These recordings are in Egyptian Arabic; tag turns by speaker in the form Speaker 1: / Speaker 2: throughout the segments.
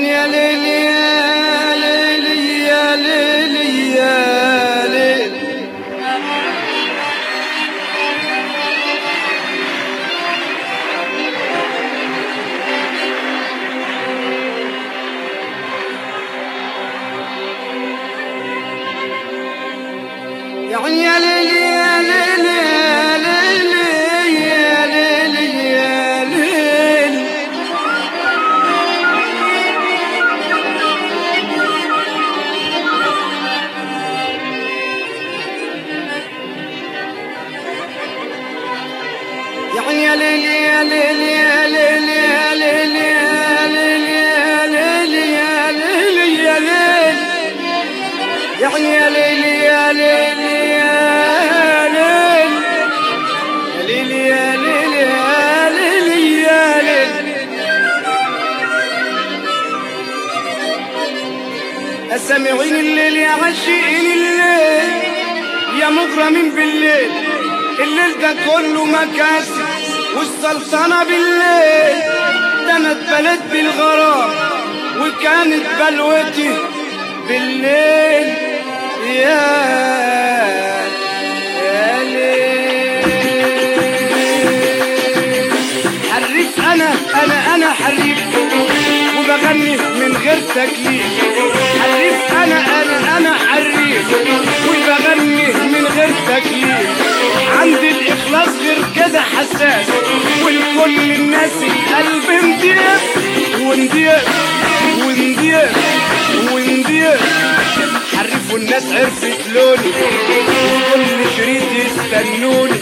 Speaker 1: يعني يا ليلي يا ليلي يا ليلي يا ليلي يعني يا ليلي يا ليلي يا ليلي يا ليلي يا ليلي يعني يا ليلي يا ليلي يا ليلي يا ليلي يا ليلي يا ليلي يا ليلي يا ليلي يعني يا ليلي يا ليلي يا ليلي يا ليلي يا ليلي يا ليلي يا ليلي يا سامعين الليل يا عاشقين الليل يا مغرمين بالليل الليل ده كله مكاسب والسلطنة بالليل ده انا اتبلت بالغرام وكانت بلوتي بالليل يا يا ليل حريف انا انا انا حريف وبغني من غير تكليف حريف انا انا انا حريف وبغني من غير تكليف عندي الاخلاص غير كده حساس ولكل الناس القلب مضيق ونديق ونديق ونديق حرف والناس عرفت لوني كل شريط يستنوني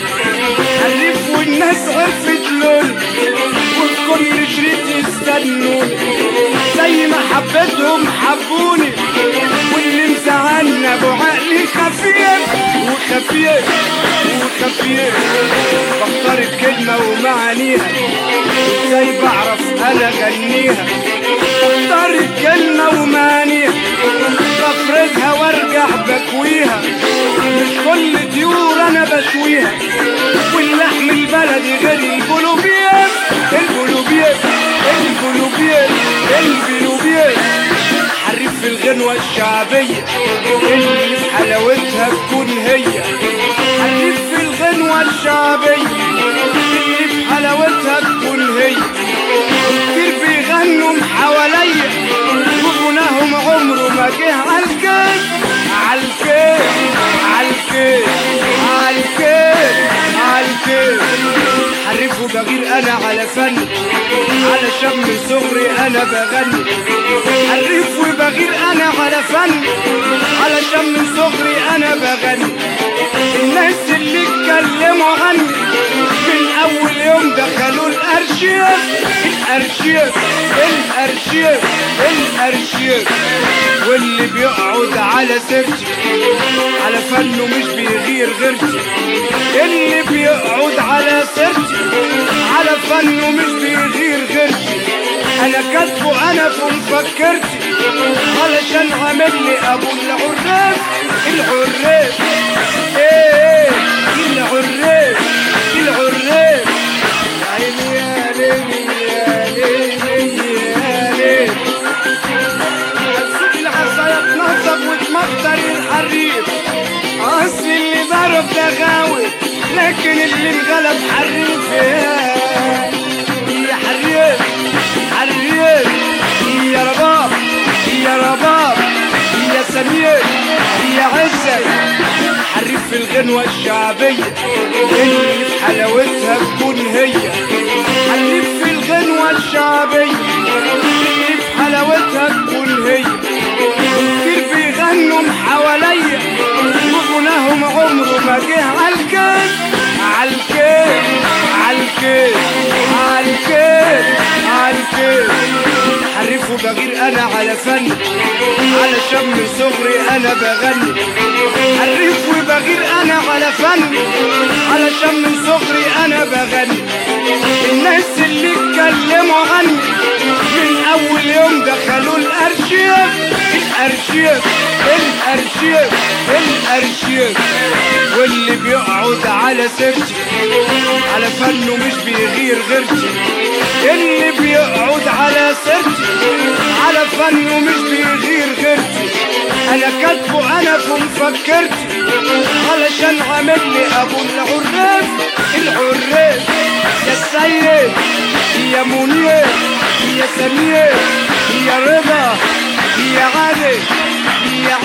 Speaker 1: حرف والناس عرفت لوني وكل شريط يستنوني زي ما حبيتهم حبوني واللي مزعلنا ابو عقلي خفيف وخفيف وخفيف بختار الكلمة ومعانيها ازاي بعرف انا اغنيها بختار الكلمة ومعانيها بفردها وارجع بكويها مش كل طيور انا بشويها واللحم البلدي غير البلوبيات البلوبيات البلوبيات البلوبيات حرف في الغنوة الشعبية اللي في حلاوتها تكون هي حرف في الغنوة الشعبية اللي في حلاوتها تكون هي كتير بيغنوا حواليا وغناهم عمره ما جه عالكيف عالكيف عالكيف عالكيف عالكيف حرف وبغير انا على فن على شم صغري انا بغني حرف وبغير انا على فن على شم صغري انا بغني الناس اللي اتكلموا عني من اول يوم دخلوا الارشيف الارشيف الارشيف الارشيف واللي بيقعد على سيرتي على فنه مش بيغير غيرتي اللي بيقعد على سيرتي على فنه مش بيغير غيرتي انا كاتبه انا في مفكرتي علشان عامل لي ابو العراف العراف ايه العراف العراف يا عيني يا ليلي يا ليلي يا ليلي السوق العصاية تنظف وتمطر الحريف اصل اللي ضرب ده غاوي لكن اللي انغلب حريف يا يا حريف حريف يا رباب يا رباب يا سمير يا عزة حريف في الغنوة الشعبية اللي في حلاوتها تكون هي حريف في الغنوة الشعبية اللي في حلاوتها تكون هي كتير بيغنوا حواليا وغناهم عمره ما جه عالكيف عالكيف عالكيف عالكيف عالكيف حرف وبغير انا على فن على شم صغري انا بغني حرف وبغير انا على فن على شم صغري انا بغني الناس اللي اتكلموا عني من اول يوم دخلوا الارشيف الارشيف الارشيف الارشيف واللي بيقعد على سيرتي على فنه مش بيغير غيرتي اللي بيقعد على سيرتي على فنه مش بيغير غيرتي انا كاتبه انا في مفكرتي علشان عامل لي ابو العراف العراف يا سيد يا منير يا سمير يا رضا يا علي يا